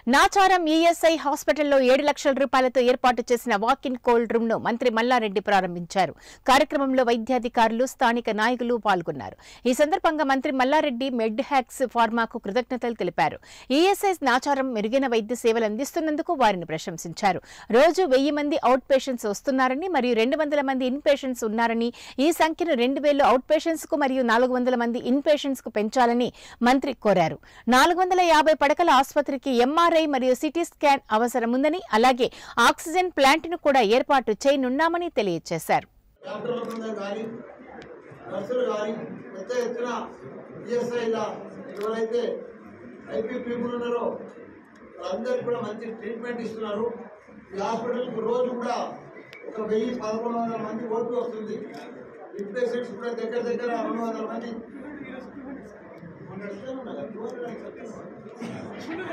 Nacharam ESI హాస్పిటల్లో ఏడు లక్షల రూపాయలతో ఏర్పాటు చేసిన వాకిన్ కోల్డ్ రూమ్ ను మంత్రి మల్లారెడ్డి ప్రారంభించారు కార్యక్రమంలో వైద్యాధికారులు స్థానిక నాయకులు పాల్గొన్నారు ఈ సందర్భంగా మంత్రి మల్లారెడ్డి మెడ్ హ్యాక్స్ ఫార్మాకు కృతజ్ఞతలు తెలిపారు ఈఎస్ఐ నాచారం మెరుగైన వైద్య సేవలు అందిస్తున్నందుకు వారిని ప్రశంసించారు రోజు వెయ్యి మంది అవుట్ పేషెంట్స్ వస్తున్నారని మరియు రెండు వందల మంది ఇన్ పేషెంట్స్ ఉన్నారని ఈ సంఖ్యను రెండు వేలు అవుట్ పేషెంట్స్ కు మరియు నాలుగు వందల మంది ఇన్ పేషెంట్స్ కు పెంచాలని మంత్రి కోరారు నాలుగు వందల యాభై పడకల ఆసుపత్రికి ఎంఆర్ఐ మరియు సిటీ స్కాన్ అవసరం ఉందని అలాగే ఆక్సిజన్ ప్లాంట్ ను కూడా ఏర్పాటు చేయనున్నామని తెలియజేశారు డాక్టర్ల బృందం కానీ నర్సులు కానీ పెద్ద ఎత్తున ఈఎస్ఐల ఎవరైతే ఐపీ పీపుల్ ఉన్నారో వాళ్ళందరికీ కూడా మంచి ట్రీట్మెంట్ ఇస్తున్నారు ఈ హాస్పిటల్కి రోజు కూడా ఒక వెయ్యి పదకొండు వందల మంది ఓపీ వస్తుంది ఇన్ పేషెంట్స్ కూడా దగ్గర దగ్గర రెండు వందల మంది మొన్న ఇస్తాను కదా, 200 అని చెప్తున్నాను.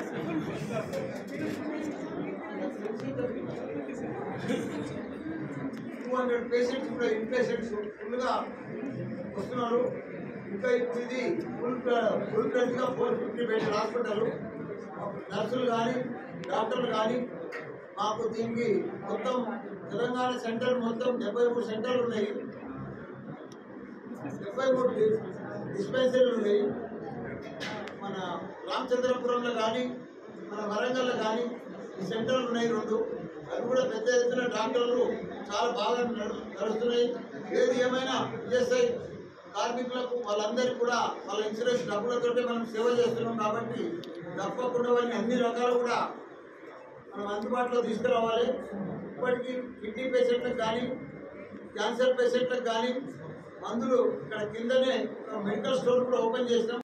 టూ హండ్రెడ్ పేషెంట్స్ కూడా ఇన్ పేషెంట్స్ ఫుల్గా వస్తున్నారు ఇంకా ఇప్పుడు ఇది ఫుల్ ఫుల్ గా ఫోర్ ఫిఫ్టీ బెడ్ హాస్పిటల్ నర్సులు కానీ డాక్టర్లు కానీ మాకు దీనికి మొత్తం తెలంగాణ సెంటర్ మొత్తం డెబ్బై మూడు సెంటర్లు ఉన్నాయి డెబ్బై మూడు డిస్పెన్సరీలు ఉన్నాయి మన రామచంద్రపురంలో కానీ మన వరంగల్లో కానీ ఈ సెంటర్లు ఉన్నాయి రెండు అవి కూడా పెద్ద ఎత్తున డాక్టర్లు చాలా బాగా నడు- నడుస్తున్నాయి ఏది ఏమైనా ఈఎస్ఐ కార్మికులకు వాళ్ళందరికీ కూడా వాళ్ళ ఇన్సూరెన్స్ డబ్బులతోటి మనం సేవ చేస్తున్నాం కాబట్టి తప్పకుండా వారిని అన్ని రకాలు కూడా మనం అందుబాటులో తీసుకురావాలి ఇప్పటికీ కిడ్నీ పేషెంట్లకు కానీ క్యాన్సర్ పేషెంట్లకు కానీ మందులు ఇక్కడ కిందనే ఒక మెడికల్ స్టోర్ కూడా ఓపెన్ చేసినాం